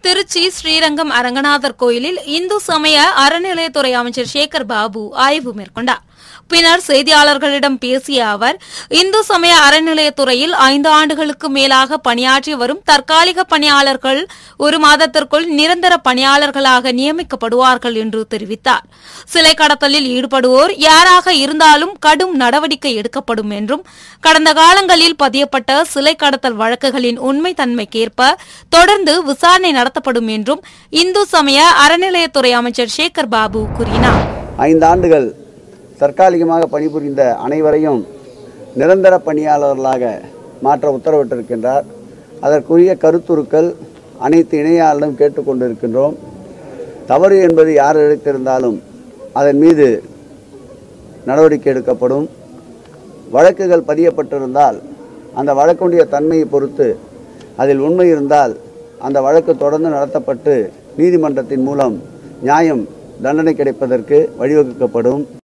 திருச்சி ஸ்ரீரங்கம் அரங்கநாதர் கோயிலில் இந்து சமய அறநிலையத்துறை அமைச்சர் சேகர் பாபு ஆய்வு மேற்கொண்டார் பின்னர் செய்தியாளர்களிடம் பேசிய அவர் இந்து சமய அறநிலையத்துறையில் ஐந்து ஆண்டுகளுக்கு மேலாக பணியாற்றி வரும் தற்காலிக பணியாளர்கள் ஒரு மாதத்திற்குள் நிரந்தர பணியாளர்களாக நியமிக்கப்படுவார்கள் என்று தெரிவித்தார் சிலை கடத்தலில் ஈடுபடுவோர் யாராக இருந்தாலும் கடும் நடவடிக்கை எடுக்கப்படும் என்றும் கடந்த காலங்களில் பதியப்பட்ட சிலை கடத்தல் வழக்குகளின் உண்மைத்தன்மைக்கேற்ப தொடர்ந்து விசாரணை நடத்தப்படும் என்றும் இந்து சமய அறநிலையத்துறை அமைச்சர் சேகர் பாபு கூறினார் ஐந்து ஆண்டுகள் தற்காலிகமாக பணிபுரிந்த அனைவரையும் நிரந்தர பணியாளர்களாக மாற்ற உத்தரவிட்டிருக்கின்றார் அதற்குரிய கருத்துருக்கள் அனைத்து இணையாளரும் கேட்டுக்கொண்டிருக்கின்றோம் தவறு என்பது யார் இழைத்திருந்தாலும் அதன் மீது நடவடிக்கை எடுக்கப்படும் வழக்குகள் பதியப்பட்டிருந்தால் அந்த வழக்குடைய தன்மையை பொறுத்து அதில் உண்மை இருந்தால் அந்த வழக்கு தொடர்ந்து நடத்தப்பட்டு நீதிமன்றத்தின் மூலம் நியாயம் தண்டனை கிடைப்பதற்கு வழிவகுக்கப்படும்